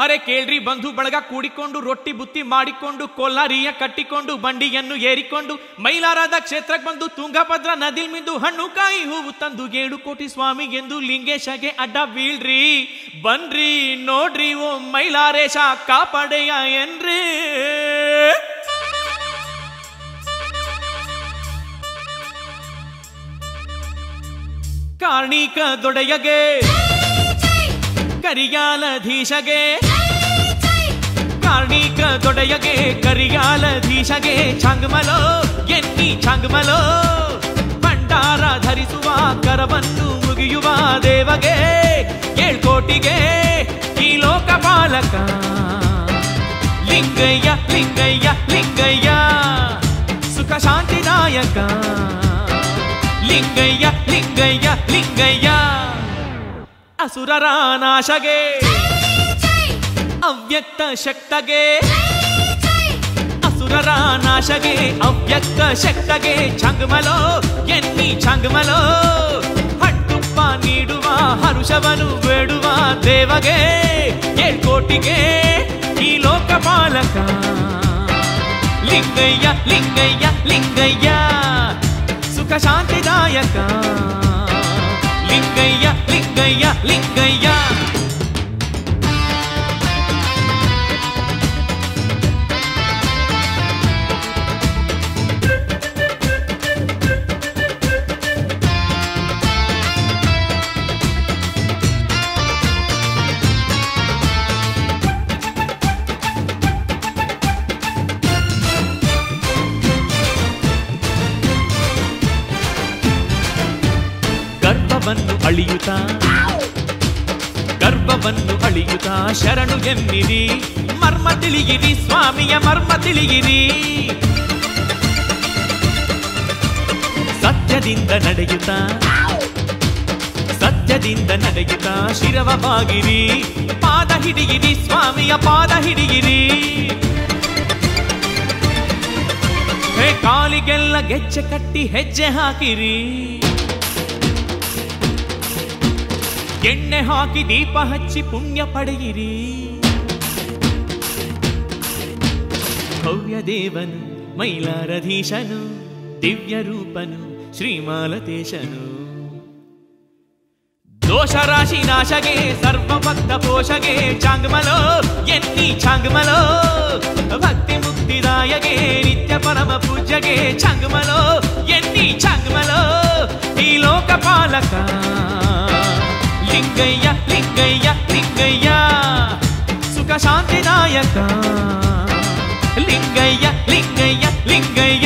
ಅರೆ ಕೇಳ್ರಿ ಬಂಧು ಬಳಗ ಕೂಡಿಕೊಂಡು ರೊಟ್ಟಿ ಬುತ್ತಿ ಮಾಡಿಕೊಂಡು ಕೊಲ್ಲಾರಿಯ ಕಟ್ಟಿಕೊಂಡು ಬಂಡಿಯನ್ನು ಏರಿಕೊಂಡು ಮೈಲಾರದ ಕ್ಷೇತ್ರಕ್ಕೆ ಬಂದು ತುಂಗಭದ್ರಾ ನದಿ ಮಿಂದು ಹಣ್ಣು ಕಾಯಿ ಹೂವು ತಂದು ಏಳು ಕೋಟಿ ಸ್ವಾಮಿಗೆಂದು ಲಿಂಗೇಶಗೆ ಅಡ್ಡ ಬೀಳ್ರಿ ಬನ್ರಿ ನೋಡ್ರಿ ಓ ಮೈಲಾರೇಶ ಕಾಪಾಡೆಯ ಎನ್ರಿ ಕಾರ್ಣಿಕ ದೊಡೆಯಗೆ ಕರಿಯಾಲಧೀಶಗೆ ಕಾರ್ಣಿಕ ದೊಡೆಯಗೆ ಕರಿಯಾಲಧೀಶಗೆ ಛಂಗ್ಮಲೋ ಎನ್ನಿ ಛಂಗ್ಮಲೋ ಭಂಡಾರ ಧರಿಸುವ ಕರವನ್ನು ಮುಗಿಯುವ ದೇವಗೆ ಏಳ್ಕೋಟಿಗೆ ಈ ಲೋಕಪಾಲಕ ಲಿಂಗಯ್ಯ ಲಿಂಗಯ್ಯ ಲಿಂಗಯ್ಯ ಸುಖ ಶಾಂತಿದಾಯಕ ಲಿಂಗಯ್ಯ ಲಿಂಗಯ್ಯ ಲಿಂಗಯ್ಯ ಅಸುರರ ನಾಶಗೆ ಅವ್ಯಕ್ತ ಶಕ್ತಗೆ ಅಸುರರ ನಾಶಗೆ ಅವ್ಯಕ್ತ ಶಕ್ತಗೆ ಛಂಗ್ಮಲೋ ಎನ್ನಿ ಛಂಗ್ಮಲೋ ಹಟ್ಟುಪ್ಪ ನೀಡುವ ಹರುಷವನು ಬೇಡುವ ದೇವಗೆ ಏಳ್ಕೋಟಿಗೆ ಈ ಲೋಕಪಾಲಕ ಲಿಂಗಯ್ಯ ಲಿಂಗಯ್ಯ ಲಿಂಗಯ್ಯ ಸುಖ ಶಾಂತಿದಾಯಕ ಲಿಂಗಯ್ಯ ಲಿಂಗಯ್ಯ ಲಿಂಗಯ್ಯ ಗರ್ಭವನ್ನು ಅಳಿಯುತ್ತಾ ಗರ್ಭವನ್ನು ಅಳಿಯುತ್ತಾ ಶರಣು ಎನ್ನಿರಿ ಮರ್ಮ ತಿಳಿಯಿರಿ ಸ್ವಾಮಿಯ ಮರ್ಮ ತಿಳಿಯಿರಿ ಸತ್ಯದಿಂದ ನಡೆಯುತ್ತಾ ಸತ್ಯದಿಂದ ನಡೆಯುತ್ತಾ ಶಿರವ ಬಾಗಿರಿ ಪಾದ ಹಿಡಿಯಿರಿ ಸ್ವಾಮಿಯ ಪಾದ ಹಿಡಿಯಿರಿ ಹೇ ಕಾಲಿಗೆಲ್ಲ ಗೆಜ್ಜೆ ಕಟ್ಟಿ ಹೆಜ್ಜೆ ಹಾಕಿರಿ ಎಣ್ಣೆ ಹಾಕಿ ದೀಪ ಹಚ್ಚಿ ಪುಣ್ಯ ಪಡೆಯಿರಿ ಭವ್ಯ ದೇವನು ಮೈಲಾರಧೀಶನು ದಿವ್ಯ ರೂಪನು ಶ್ರೀಮಾಲತೇಶನು ದೋಷ ರಾಶಿ ನಾಶಗೆ ಸರ್ವಭಕ್ತ ಪೋಷಗೆ ಚಾಂಗ್ಮಲೋ ಎನ್ನಿ ಚಾಂಗ್ಮಲೋ ಭಕ್ತಿ ಮುಕ್ತಿದಾಯಗೆ ನಿತ್ಯ ಪರಮ ಪೂಜ್ಯಗೆ ಚಾಂಗ್ಮಲೋ ಎನ್ನಿ ಚಾಂಗ್ಮಲೋ ಈ ಲೋಕಪಾಲಕ ಲಿಂಗಯ್ಯ ಲಿಂಗಯ್ಯ ಲಿಂಗಯ್ಯ ಸುಖ ಶಾಂತಿದಾಯಕ ಲಿಂಗಯ್ಯ ಲಿಂಗಯ್ಯ ಲಿಂಗಯ್ಯ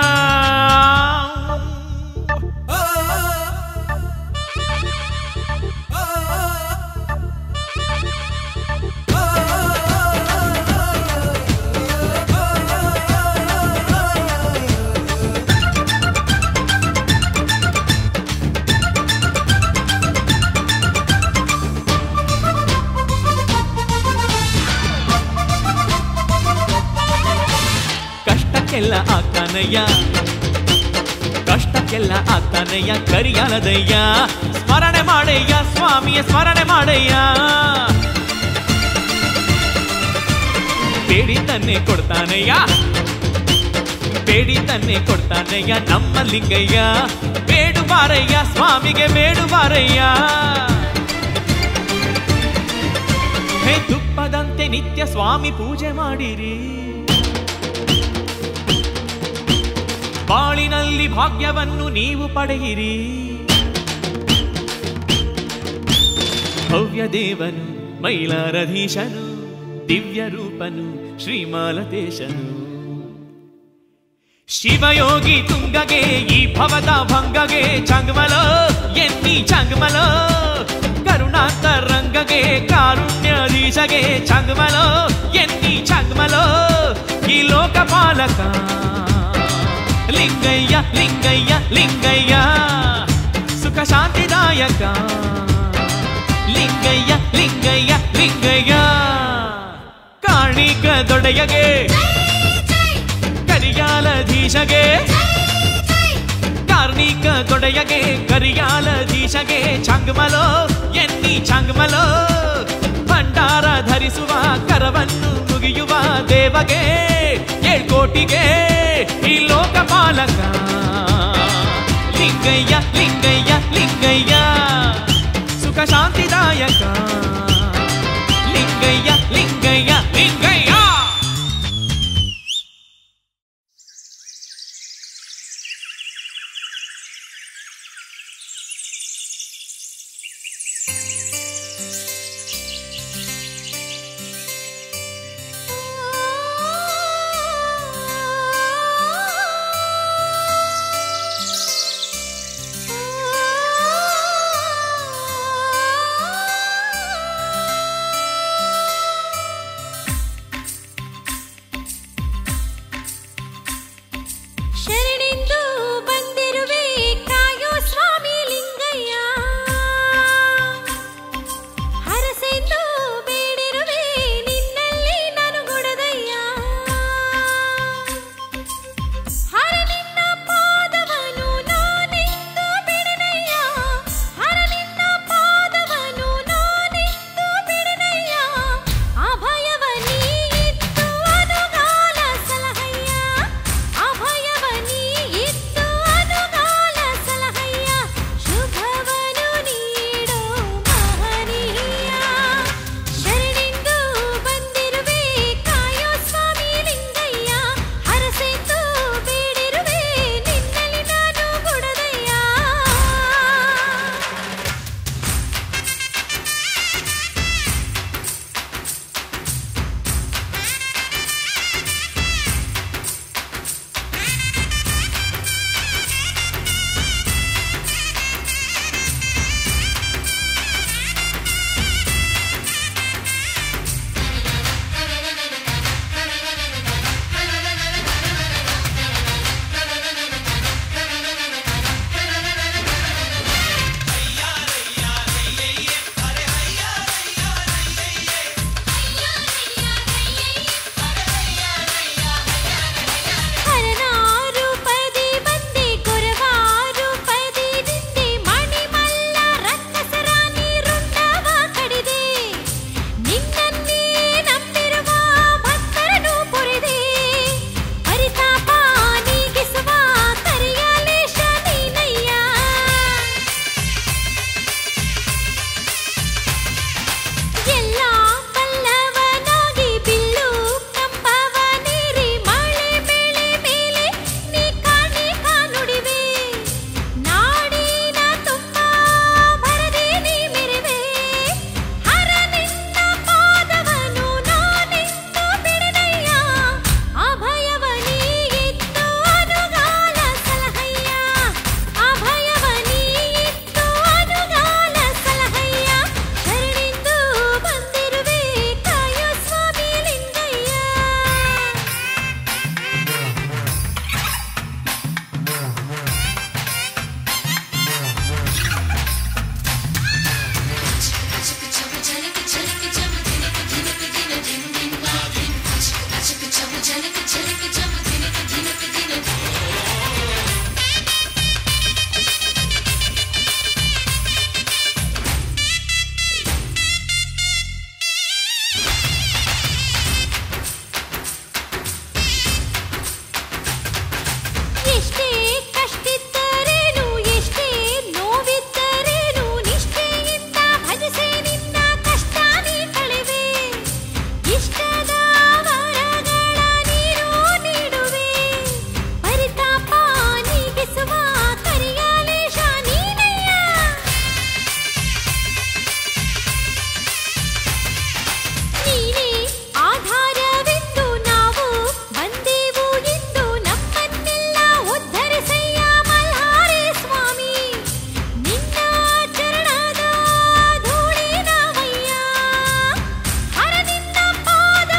ಕಷ್ಟಕ್ಕೆಲ್ಲ ಆಗ್ತಾನಯ್ಯ ಕಷ್ಟಕ್ಕೆಲ್ಲ ಆಗ್ತಾನಯ್ಯ ಕರಿಯಾಲದಯ್ಯ ಸ್ಮರಣೆ ಮಾಡಯ್ಯ ಸ್ವಾಮಿಯ ಸ್ಮರಣೆ ಮಾಡಯ್ಯ ಬೇಡಿದ್ದನ್ನೇ ಕೊಡ್ತಾನಯ್ಯ ಬೇಡಿದ್ದನ್ನೇ ಕೊಡ್ತಾನಯ್ಯ ನಮ್ಮ ಲಿಂಗಯ್ಯ ಬೇಡು ಬಾರಯ್ಯ ಸ್ವಾಮಿಗೆ ಬೇಡು ಬಾರಯ್ಯ ಹೇ ತುಪ್ಪದಂತೆ ನಿತ್ಯ ಸ್ವಾಮಿ ಪೂಜೆ ಮಾಡಿರಿ ಬಾಳಿನಲ್ಲಿ ಭಾಗ್ಯವನ್ನು ನೀವು ಪಡೆಯಿರಿ ಭವ್ಯ ದೇವನು ಮೈಲಾರಧೀಶನು ದಿವ್ಯ ರೂಪನು ಶ್ರೀಮಾಲತೇಶನು ಶಿವಯೋಗಿ ತುಂಗಗೆ ಈ ಭವದ ಭಂಗಗೆ ಚಂಗ್ಮಲೋ ಎನ್ನಿ ಚಂಗ್ಮಲೋ ಕರುಣಾಂತರಂಗಗೆ ಕಾರುಣ್ಯಧೀಶಗೆ ಚಂಗ್ಮಲೋ ಎನ್ನಿ ಚಂಗ್ಮಲೋ ಈ ಲೋಕಪಾಲಕ ಲಿಂಗಯ್ಯ ಲಿಂಗಯ್ಯ ಲಿಂಗಯ್ಯ ಸುಖ ಶಾಂತಿದಾಯಕ ಲಿಂಗಯ್ಯ ಲಿಂಗಯ್ಯ ಲಿಂಗಯ್ಯ ಕಾಣಿಕ ದೊಡೆಯಗೆ ಕರಿಯಾಲಧೀಶಗೆ ಕಾರ್ಣಿಕ ದೊಡೆಯಗೆ ಕರಿಯಾಲಧೀಶಗೆ ಛಂಗ್ಮಲೋ ಎನ್ನಿ ಛಂಗ್ಮಲೋ ಭಂಡಾರ ಧರಿಸುವ ಕರವನ್ನು ಮುಗಿಯುವ ದೇವಗೆ ಏಳ್ಕೋಟಿಗೆ ಈ ಲೋಕಪಾಲಕ ಲಿಂಗಯ್ಯ ಲಿಂಗಯ್ಯ ಲಿಂಗಯ್ಯ ಸುಖ ಶಾಂತಿದಾಯಕ ಲಿಂಗಯ್ಯ ಲಿಂಗಯ್ಯ ಲಿಂಗಯ್ಯ ಶರಣೆಂದು ಬಂದಿರುವೆ ಕಾಯೋ ಸ್ವಾಮಿ ಲಿಂಗಯ್ಯ ಹರಸೆಂದು ಬೇಡಿರುವೆ ನಿನ್ನಲ್ಲಿ ನಾನು ಗುಣದಯ್ಯ ಹರ ನಿನ್ನ ಪಾದವನು ನಾನೆಂದು ಬಿಡನಯ್ಯ ಹರ ನಿನ್ನ ಪಾದವನು ನಾನೆಂದು ಬಿಡನಯ್ಯ ಅಭಯವ ನೀತ್ತು ಅನುಗಾಲ ಸಲಹಯ್ಯ ಅಭಯವ ನೀತ್ತು ಅನುಗಾಲ ಸಲಹಯ್ಯ ಶುಭವನು ನೀಡೋ ಮಹನೀಯ ಶರಣೆಂದು ಬಂದಿರುವೆ ಕಾಯೋ ಸ್ವಾಮಿ ಲಿಂಗಯ್ಯ ಹರಸೆಂದು ಬೇಡಿರುವೆ ನಿನ್ನಲ್ಲಿ ನಾನು ಗುಡದಯ್ಯ ಹರನಾರು ಪದಿ ಬಂದೆ ಕೊರವಾರು ಪದಿ ನಿಂದೆ ಮಣಿಮಲ್ಲ ರಕ್ಕಸರ ನೀರುಂಡವ ಕಡಿದೆ ನಿನ್ನನ್ನೇ ನಂಬಿರುವ ಭಕ್ತರನ್ನು ಪೊರೆದೆ ಪರಿತಾಪ ನೀಗಿಸುವ ಕರಿಯಾಲೇಶ ನೀನಯ್ಯ ಎಲ್ಲ ಪಲ್ಲವನಾಗಿ ಬಿಲ್ಲು ಕಂಬವ ನೀರಿ ಮಳೆ ಬೆಳೆ ಮೇಲೆ ನೀ ಕಾಣಿ ಕಾನುಡಿವೆ ನಾಡಿನ ತುಂಬ ಭರದೆ ನೀ ಮೆರೆವೆ ಹರ ನಿನ್ನ ಪಾದವನು ನಾನೆಂದು ಬಿಡನಯ್ಯ ಅಭಯವ ನೀಗಿತ್ತು ಅನುಗಾಲ ಸಲಹಯ್ಯ ಅಭಯವ ನೀಗಿತ್ತು ಅನುಗಾಲ ಸಲಹಯ್ಯ ಶರಣೆಂದು ಬಂದಿರುವೆ ಕಾಯೋ ಸ್ವಾಮಿ ಲಿಂಗಯ್ಯ ಎಷ್ಟೇ ಕಷ್ಟಿದ್ದರೇನು ಎಷ್ಟೇ ನೋವಿದ್ದರೇನು ನಿಷ್ಠೆಯಿಂದ ಭಜಿಸೆ ನಿನ್ನ ಕಷ್ಟ ನೀ ಕಳೆವೆ ಇಷ್ಟದ ವರಗಳ ನೀರು ನೀಡುವೆ ಪರಿತಾಪ ನೀಗಿಸುವ ಕರಿಯಾಲೇಶ ನೀನಯ್ಯ ನೀನೇ ಆಧಾರವೆಂದು ನಾವು ಬಂದೆವು ಎಂದು ನಮ್ಮನ್ನೆಲ್ಲ ಉದ್ಧರಿಸಯ್ಯ ಮಲ್ಹಾರಿ ಸ್ವಾಮಿ ನಿನ್ನ ಚರಣದ ಧೂಳಿನವಯ್ಯ ಹರ ನಿನ್ನ ಪಾದ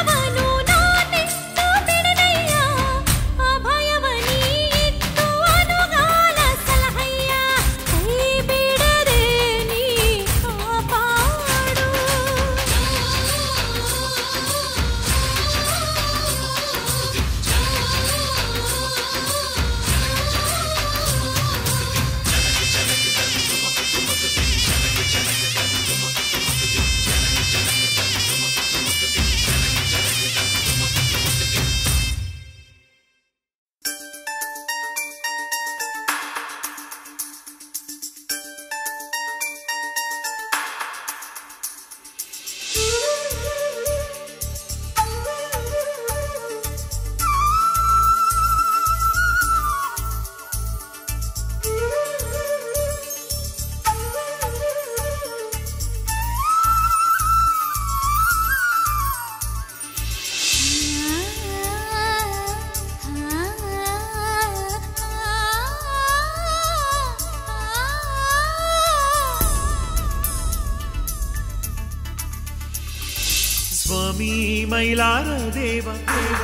ಸ್ವಾಮಿ ಮೈಲಾರ ದೇವ ದೇವ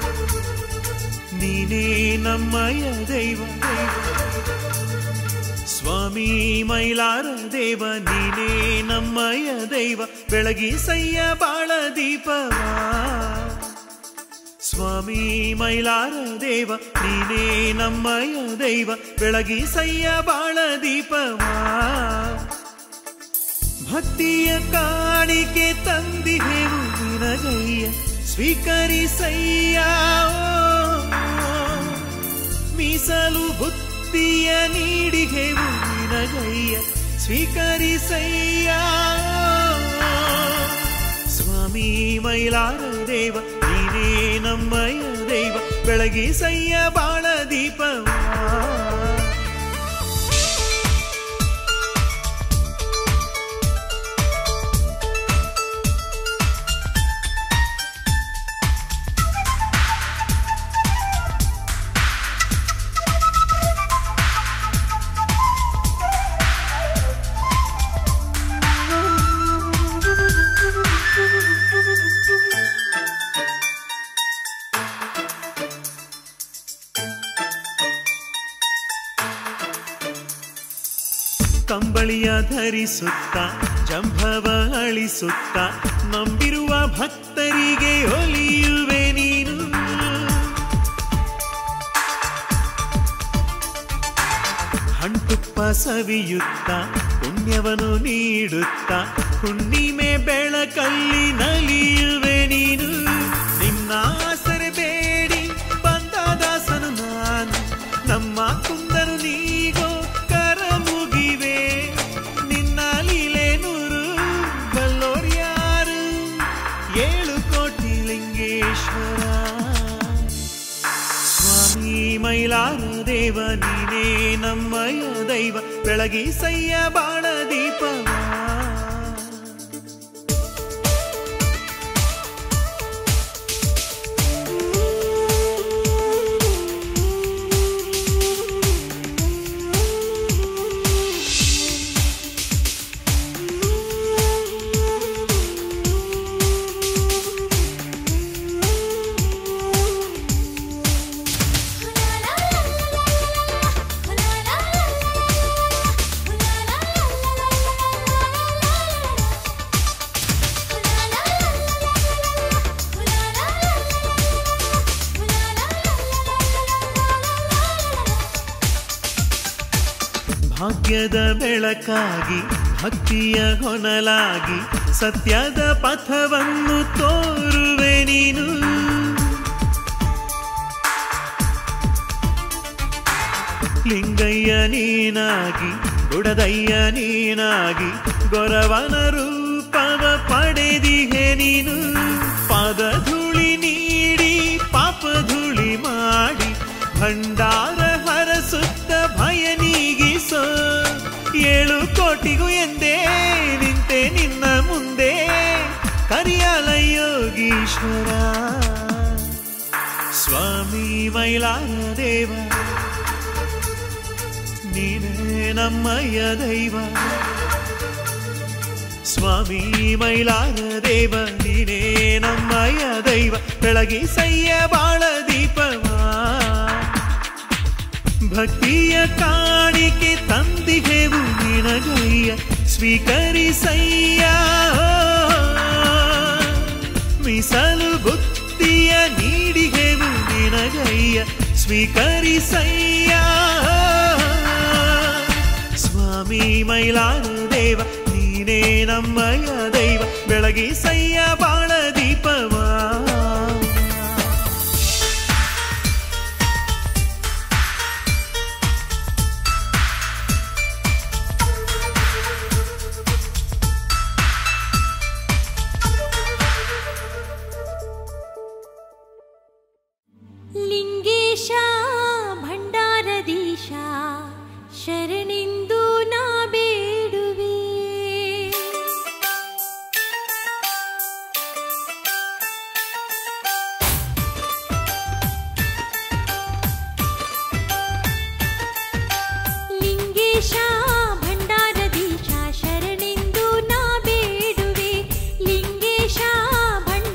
ನೀನೇ ನಮ್ಮಯ ದೈವ ದೈವ ಸ್ವಾಮಿ ಮೈಲಾರ ದೇವ ನೀನೇ ನಮ್ಮಯ ದೈವ ಬೆಳಗಿಸಯ್ಯ ಬಾಳ ದೀಪವಾ ಸ್ವಾಮಿ ಮೈಲಾರ ದೇವ ನೀನೇ ನಮ್ಮಯ ದೈವ ಬೆಳಗಿಸಯ್ಯ ಬಾಳ ದೀಪವಾ ಭಕ್ತಿಯ ಕಾಣಿಕೆ ತಂದಿಹೆವು ನಿನಗಯ್ಯ ಸ್ವೀಕರಿಸಯ್ಯ ಮೀಸಲು ಬುದ್ಧಿಯ ನೀಡಿಹೆವು ನಿನಗಯ್ಯ ಸ್ವೀಕರಿಸಯ್ಯ ಸ್ವಾಮಿ ಮೈಲಾರ ದೇವ ನೀನೇ ನಮ್ಮಯ ದೈವ ಬೆಳಗಿಸಯ್ಯ ಬಾಳ ದೀಪವಾ ಕಂಬಳಿಯ ಧರಿಸುತ್ತ ಜಂಭವ ಅಳಿಸುತ್ತ ನಂಬಿರುವ ಭಕ್ತರಿಗೆ ಒಲಿಯುವೆ ನೀನು ಹಣ್ತುಪ್ಪ ಸವಿಯುತ್ತ ಪುಣ್ಯವನ್ನು ನೀಡುತ್ತ ಹುಣ್ಣಿಮೆ ಬೆಳಕಲ್ಲಿ ನಲಿಯುವೆ ನೀನು ನಿನ್ನ ಆಸರೆ ಬೇಡಿ ಬಂದ ದಾಸನು ನಾನು ನಮ್ಮ ಕುಂದನು ನೀಗೋ ಕರ ಮುಗಿವೆ ನಿನ್ನ ಲೀಲೆ ನೂರು ಬಲ್ಲೋರ್ಯಾರು ಏಳು ಕೋಟಿ ಲಿಂಗೇಶ್ವರ ಸ್ವಾಮಿ ಮೈಲಾರ ದೇವ ನೀನೇ ನಮ್ಮಯ ದೈವ ಬೆಳಗಿಸಯ್ಯ ಬಾಳ ದೀಪವಾ ಭಾಗ್ಯದ ಬೆಳಕಾಗಿ ಭಕ್ತಿಯ ಹೊನಲಾಗಿ ಸತ್ಯದ ಪಥವನ್ನು ತೋರುವೆ ನೀನು ಲಿಂಗಯ್ಯ ನೀನಾಗಿ ಗುಡದಯ್ಯ ನೀನಾಗಿ ಗೊರವನ ರೂಪವ ಪಡೆದಿಹೆ ನೀನು ಪಾದ ಧೂಳಿ ನೀಡಿ ಪಾಪ ಧೂಳಿ ಮಾಡಿ ಭಂಡಾರ ಹರಸುತ್ತ ಭಯ ನೀಗಿಸೋ ಏಳು ಕೋಟಿಗೂ ಎಂದೇ ನಿಂತೆ ನಿನ್ನ ಮುಂದೆ ಕರಿಯಾಲ ಯೋಗೀಶ್ವರ ಸ್ವಾಮಿ ಮೈಲಾರ ದೇವ ನೀನೇ ನಮ್ಮಯ್ಯ ದೈವ ಸ್ವಾಮಿ ಮೈಲಾರ ದೇವ ನೀನೇ ನಮ್ಮಯ್ಯ ದೈವ ಬೆಳಗಿಸಯ್ಯ ಬಾಳ ದೀಪವಾ ಭಕ್ತಿಯ ಕಾಣಿಕೆ ತಂದಿಹೆವು ನಿನಗಯ್ಯ ಸ್ವೀಕರಿಸಯ್ಯ ಮೀಸಲು ಬುದ್ಧಿಯ ನೀಡಿಹೆವು ನಿನಗಯ್ಯ ಸ್ವೀಕರಿಸಯ್ಯ ಸ್ವಾಮಿ ಮೈಲಾರ ದೇವ ನೀನೇ ನಮ್ಮಯ ದೈವ ಬೆಳಗಿಸಯ್ಯ ಬಾಳ ದೀಪವಾ ಲಿಂಗೇಶ ಭಂಡಾರದೀಶ ಶರಣೆಂದು ನಾ ಬೇಡುವೆ ಲಿಂಗೇಶ ಭಂಡಾರದೀಶ ಶರಣೆಂದು ನಾ ಬೇಡುವೆ ಲಿಂಗೇಶ ಭಂಡಾರದೀಶ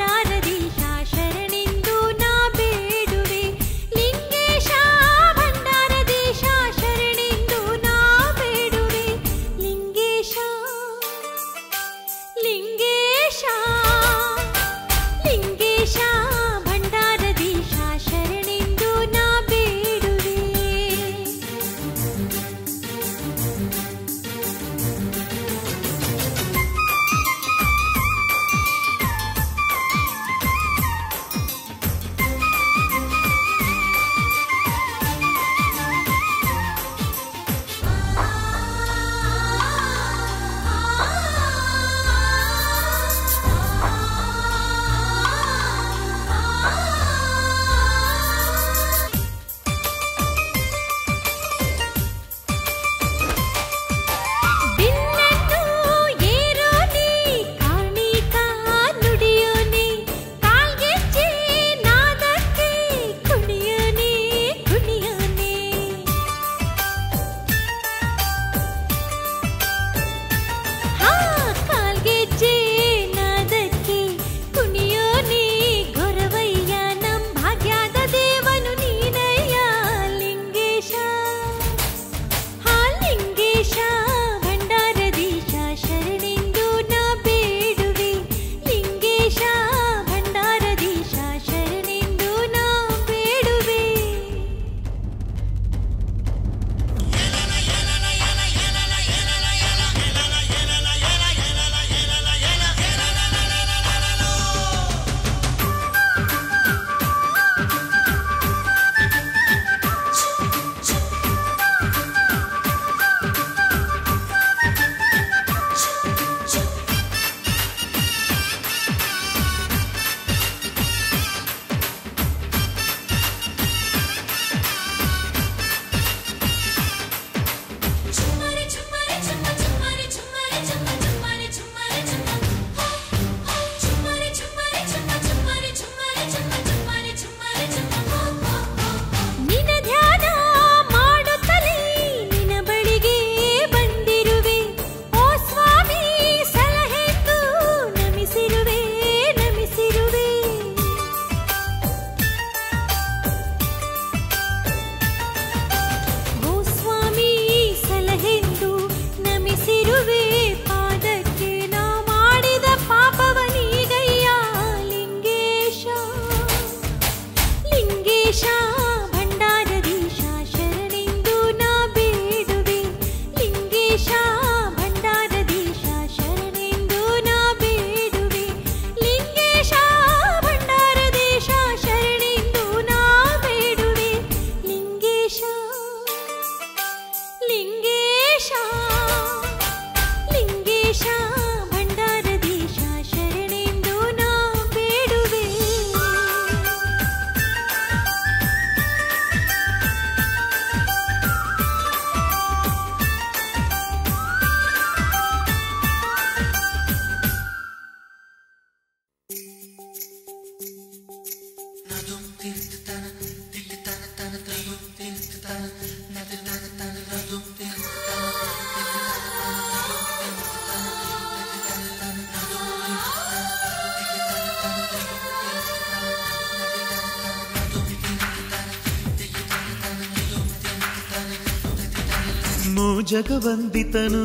ಮೂಜಗವಂದಿತನು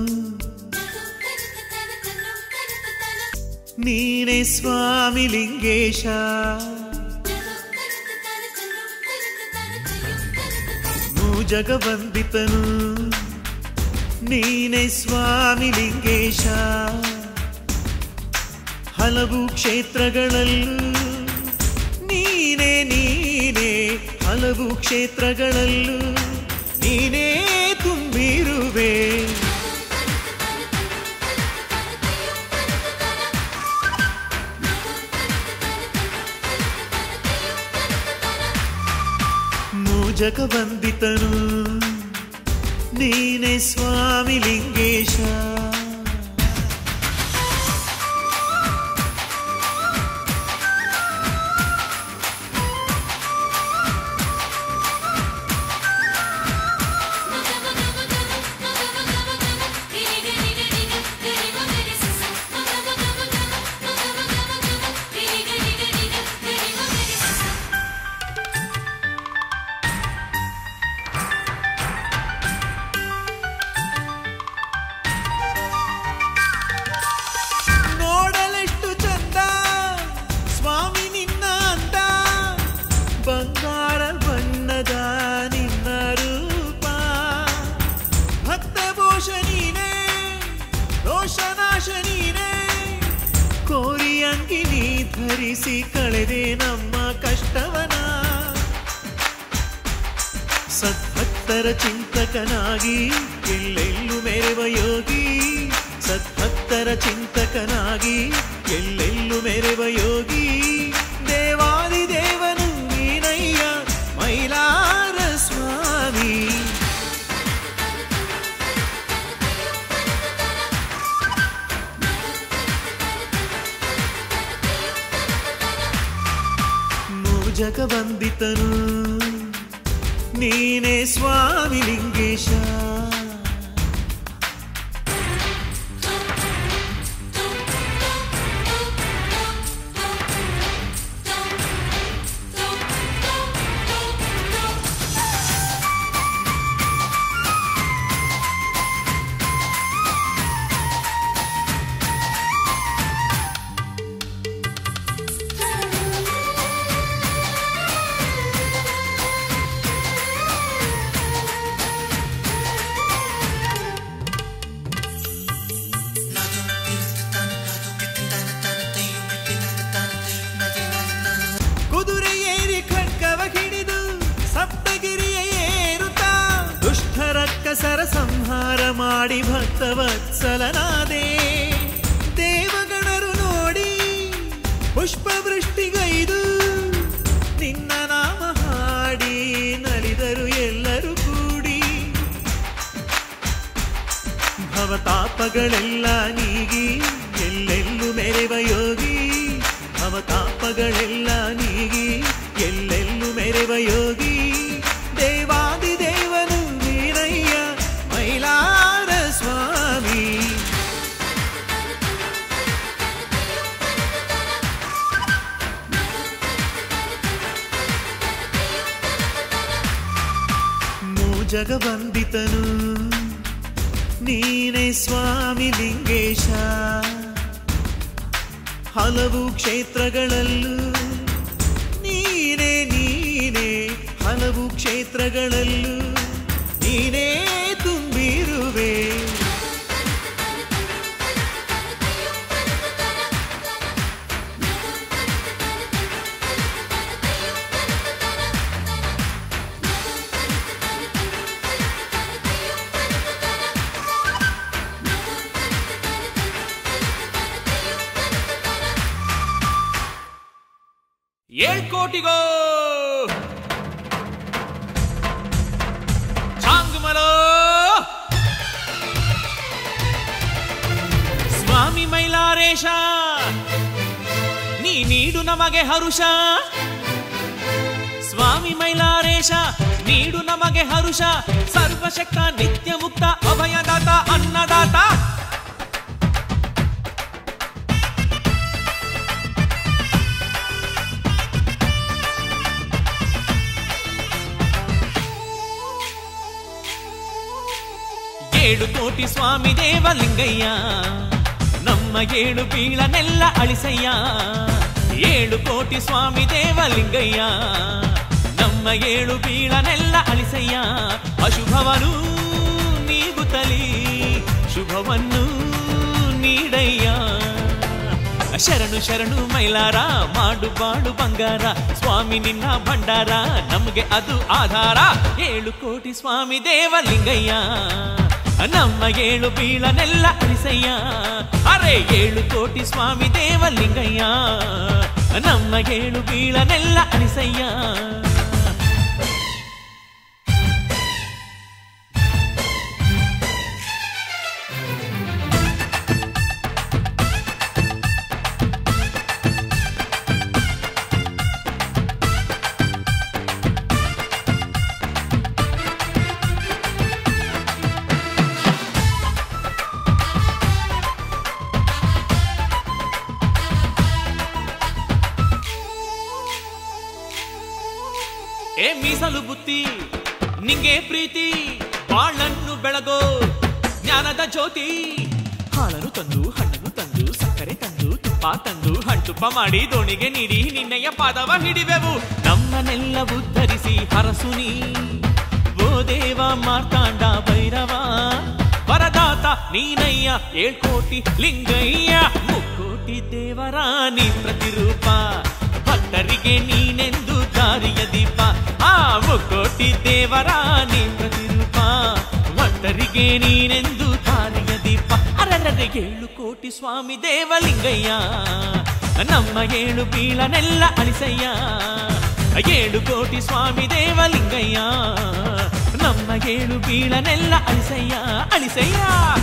ನೀನೇ ಸ್ವಾಮಿ ಲಿಂಗೇಶ ಮೂಜಗವಂದಿತನು ನೀನೇ ಸ್ವಾಮಿ ಲಿಂಗೇಶ ಹಲವು ಕ್ಷೇತ್ರಗಳಲ್ಲೂ ನೀನೇ ನೀನೇ ಹಲವು ಕ್ಷೇತ್ರಗಳಲ್ಲೂ ನೀನೇ ತುಂಬಿರುವೆ ಮೂಜಕ ಬಂದಿತನು ನೀನೇ ಸ್ವಾಮಿ ಲಿಂಗೇಶ ನೋಡಲೆಷ್ಟು ಚಂದ ಸ್ವಾಮಿ ನಿನ್ನ ಅಂದ ಬಂಗಾರ ಬಣ್ಣದ ನಿನ್ನ ರೂಪ ಭಕ್ತ ಭೋಷ ನೀನೇ ರೋಷನಾಶ ನೀನೇ ಕೋರಿ ಅಂಗಿ ನೀ ಧರಿಸಿ ಕಳೆದೆ ನಮ್ಮ ಕಷ್ಟವನ ಸದ್ಭಕ್ತರ ಚಿಂತಕನಾಗಿ ಎಲ್ಲೆಲ್ಲೂ ಮೆರೆವ ಯೋಗಿ ಸದ್ಭಕ್ತರ ಚಿಂತಕನಾಗಿ ಎಲ್ಲೆಲ್ಲೂ ಮೆರೆವ ಯೋಗಿ ದೇವಾದಿ ದೇವನು ನೀನಯ್ಯ ಮೈಲಾರ ಸ್ವಾಮಿ ಮೂಜಕ ಬಂದಿತನು ನೀನೇ ಸ್ವಾಮಿ ಲಿಂಗೇಶ ಕುದುರೆ ಏರಿ ಖಡ್ಗವ ಹಿಡಿದು ಸಪ್ತಗಿರಿಯ ಏರುತ್ತಾ ದುಷ್ಟರ ಕಸರ ಸಂಹಾರ ಮಾಡಿ ಭಕ್ತವತ್ಸಲನಾದೆ ದೇವಗಣರು ನೋಡಿ ಪುಷ್ಪವೃಷ್ಟಿಗೈದು ನಿನ್ನ ನಾಮ ಹಾಡಿ ನಲಿದರು ಎಲ್ಲರೂ ಕೂಡಿ ಭವತಾಪಗಳೆಲ್ಲ ನೀಗಿ ಎಲ್ಲೆಲ್ಲೂ ಮೆರೆವ ಯೋಗಿ ಭವತಾಪಗಳೆಲ್ಲ ನೀಗಿ ಎಲ್ಲೆಲ್ಲೂ ಮೆರೆವ ಯೋಗಿ ದೇವಾದಿ ದೇವನು ನೀನಯ್ಯ ಮೈಲಾರ ಸ್ವಾಮಿ ಮೂಜಗ ಬಂದಿತನು ನೀನೇ ಸ್ವಾಮಿ ಲಿಂಗೇಶ ಹಲವು ಕ್ಷೇತ್ರಗಳಲ್ಲೂ ನೀನೇ ನೀನೇ ಹಲವು ಕ್ಷೇತ್ರಗಳಲ್ಲೂ ನೀನೇ ತುಂಬಿರುವೆ ಏಳ್ ಕೋಟಿಗೋ ಚಾಂಗುಮಲೋ ಸ್ವಾಮಿ ಮೈಲಾರೇಶ ನೀ ನೀಡು ನಮಗೆ ಹರುಷ ಸ್ವಾಮಿ ಮೈಲಾರೇಶ ನೀಡು ನಮಗೆ ಹರುಷ ಸರ್ವಶಕ್ತ ನಿತ್ಯ ಮುಕ್ತ ಅಭಯದಾತ ಅನ್ನದಾತ ಏಳು ಕೋಟಿ ಸ್ವಾಮಿ ದೇವಲಿಂಗಯ್ಯ ನಮ್ಮ ಏಳು ಬೀಳನೆಲ್ಲ ಅಳಿಸಯ್ಯ ಏಳು ಕೋಟಿ ಸ್ವಾಮಿ ದೇವಲಿಂಗಯ್ಯ ನಮ್ಮ ಏಳು ಬೀಳನೆಲ್ಲ ಅಳಿಸಯ್ಯ ಅಶುಭವನು ನೀಗುತ್ತಲಿ ಶುಭವನ್ನು ನೀಡಯ್ಯ ಶರಣು ಶರಣು ಮೈಲಾರ ಮಾಡು ಬಾಡು ಬಂಗಾರ ಸ್ವಾಮಿ ನಿನ್ನ ಭಂಡಾರ ನಮಗೆ ಅದು ಆಧಾರ ಏಳು ಕೋಟಿ ಸ್ವಾಮಿ ದೇವಲಿಂಗಯ್ಯ ನಮ್ಮ ಏಳು ಬೀಳನೆಲ್ಲ ಅಳಿಸಯ್ಯ ಅರೆ ಏಳು ಕೋಟಿ ಸ್ವಾಮಿ ದೇವಲಿಂಗಯ್ಯ ನಮ್ಮ ಏಳು ಬೀಳನೆಲ್ಲ ಅಳಿಸಯ್ಯ ಏ ಮೀಸಲು ಬುತ್ತಿ ನಿಂಗೆ ಪ್ರೀತಿ ಬಾಳನ್ನು ಬೆಳಗೋ ಜ್ಞಾನದ ಜ್ಯೋತಿ ಹಾಲನ್ನು ತಂದು ಹಣ್ಣನ್ನು ತಂದು ಸಕ್ಕರೆ ತಂದು ತುಪ್ಪ ತಂದು ಹಣ್ಣುತುಪ್ಪ ಮಾಡಿ ದೋಣಿಗೆ ನೀಡಿ ನಿನ್ನೆಯ ಪಾದವ ಹಿಡಿವೆವು ನಮ್ಮನ್ನೆಲ್ಲ ಉದ್ಧರಿಸಿ ಹರಸುನಿ ಓ ದೇವ ಮಾರ್ತಾಂಡ ಭೈರವ ವರದಾತ ನೀನಯ್ಯ ಏಳ್ಕೋಟಿ ಲಿಂಗಯ್ಯ ಮುಕ್ಕೋಟಿ ದೇವರಾಣಿ ಪ್ರತಿರೂಪ ಭಕ್ತರಿಗೆ ನೀನೆಂದು ದಾರಿಯ ದೀಪ ಆ ಮುಕ್ಕೋಟಿ ದೇವರಾಣಿ ಪ್ರತಿರೂಪ ಭಕ್ತರಿಗೆ ನೀನೆಂದು ದಾರಿಯ ದೀಪ ಅರರರೆ ಏಳು ಕೋಟಿ ಸ್ವಾಮಿ ದೇವಲಿಂಗಯ್ಯ ನಮ್ಮ ಏಳು ಬೀಳನೆಲ್ಲ ಅಳಿಸಯ್ಯ ಏಳು ಕೋಟಿ ಸ್ವಾಮಿ ದೇವಲಿಂಗಯ್ಯ ನಮ್ಮ ಏಳು ಬೀಳನೆಲ್ಲ ಅಳಿಸಯ್ಯ ಅಳಿಸಯ್ಯ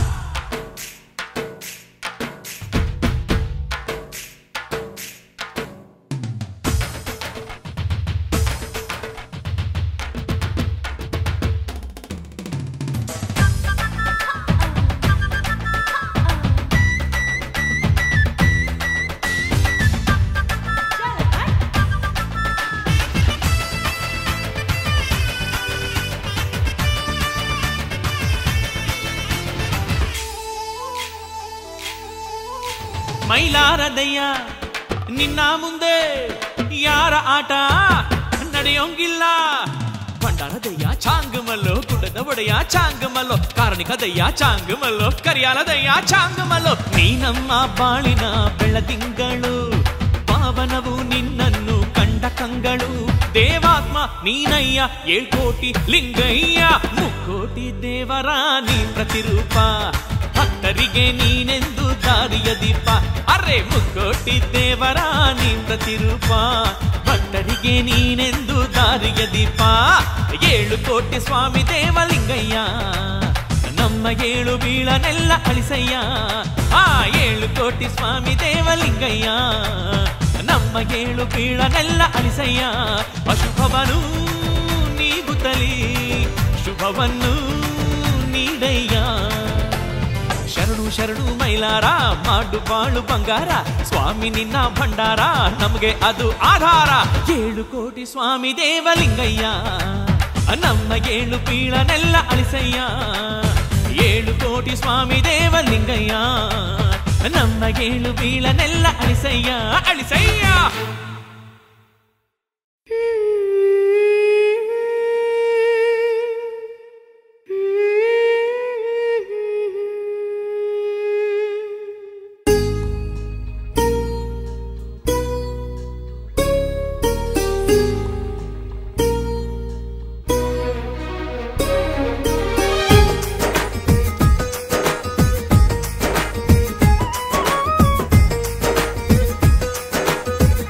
ಮೈಲಾರದಯ್ಯ ನಿನ್ನ ಮುಂದೆ ಯಾರ ಆಟ ನಡೆಯೋಂಗಿಲ್ಲ ಭಂಡಾರದಯ್ಯ ಚಾಂಗಮಲ್ಲೋ ಕುಡದ ಒಡೆಯ ಚಾಂಗಮಲ್ಲೋ ಕಾರಣಿಕದಯ್ಯ ಚಾಂಗಮಲ್ಲೋ ಕರಿಯಾಲದಯ್ಯ ಚಾಂಗಮಲ್ಲೋ ನೀ ನಮ್ಮ ಬಾಳಿನ ಬೆಳದಿಂಗಳು ಪಾವನವು ನಿನ್ನನ್ನು ಕಂಡ ಕಂಗಳು ದೇವಾತ್ಮ ನೀನಯ್ಯ ಏಳ್ಕೋಟಿ ಲಿಂಗಯ್ಯ ಮುಕ್ಕೋಟಿ ದೇವರ ನೀ ಪ್ರತಿರೂಪ ಭಕ್ತರಿಗೆ ನೀನೆಂದು ದಾರಿಯ ದೀಪ ಅರೆ ಮುಕ್ಕೋಟಿ ದೇವರ ನೀ ಪ್ರತಿರೂಪ ಭಕ್ತರಿಗೆ ನೀನೆಂದು ದಾರಿಯ ದೀಪ ಏಳು ಕೋಟಿ ಸ್ವಾಮಿ ದೇವಲಿಂಗಯ್ಯ ನಮ್ಮ ಏಳು ಬೀಳನೆಲ್ಲ ಅಳಿಸಯ್ಯ ಆ ಏಳು ಕೋಟಿ ಸ್ವಾಮಿ ದೇವಲಿಂಗಯ್ಯ ನಮ್ಮ ಏಳು ಬೀಳನೆಲ್ಲ ಅಳಿಸಯ್ಯ ಅಶುಭವನು ನೀಗುತ್ತಲಿ ಶುಭವನ್ನು ನೀಡಯ್ಯ ಶರಣು ಶರಣು ಮೈಲಾರ ಮಾಡು ಬಾಳು ಬಂಗಾರ ಸ್ವಾಮಿ ನಿನ್ನ ಭಂಡಾರ ನಮಗೆ ಅದು ಆಧಾರ ಏಳು ಕೋಟಿ ಸ್ವಾಮಿ ದೇವಲಿಂಗಯ್ಯ ನಮ್ಮ ಏಳು ಬೀಳನೆಲ್ಲ ಅಳಿಸಯ್ಯ ಏಳು ಕೋಟಿ ಸ್ವಾಮಿ ದೇವಲಿಂಗಯ್ಯ ನಮ್ಮ ಏಳು ಬೀಳನೆಲ್ಲ ಅಳಿಸಯ್ಯ ಅಳಿಸಯ್ಯ ಿ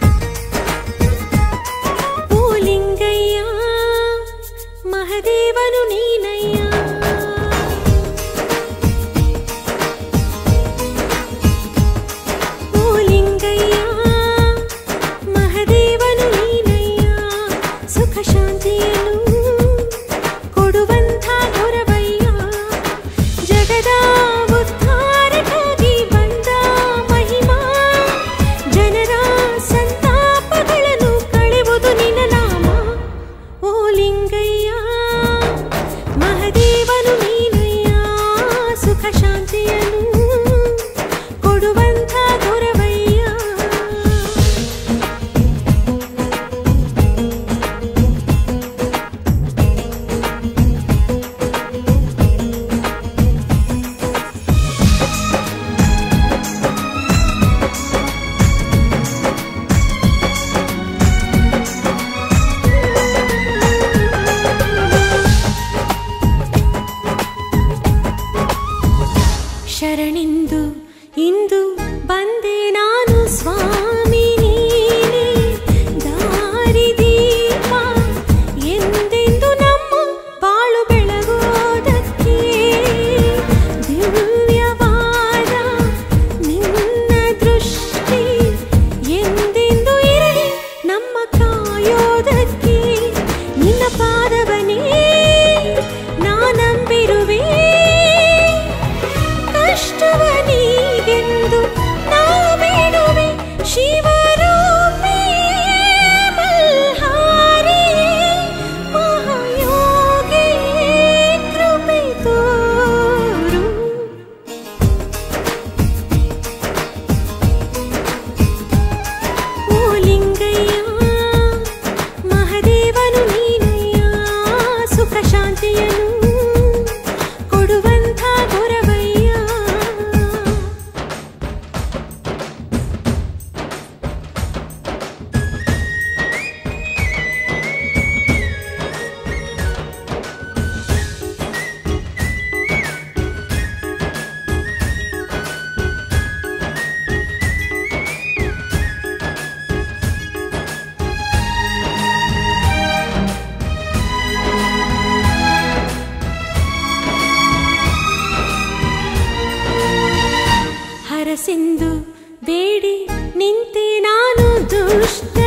ದುಷ್ಟ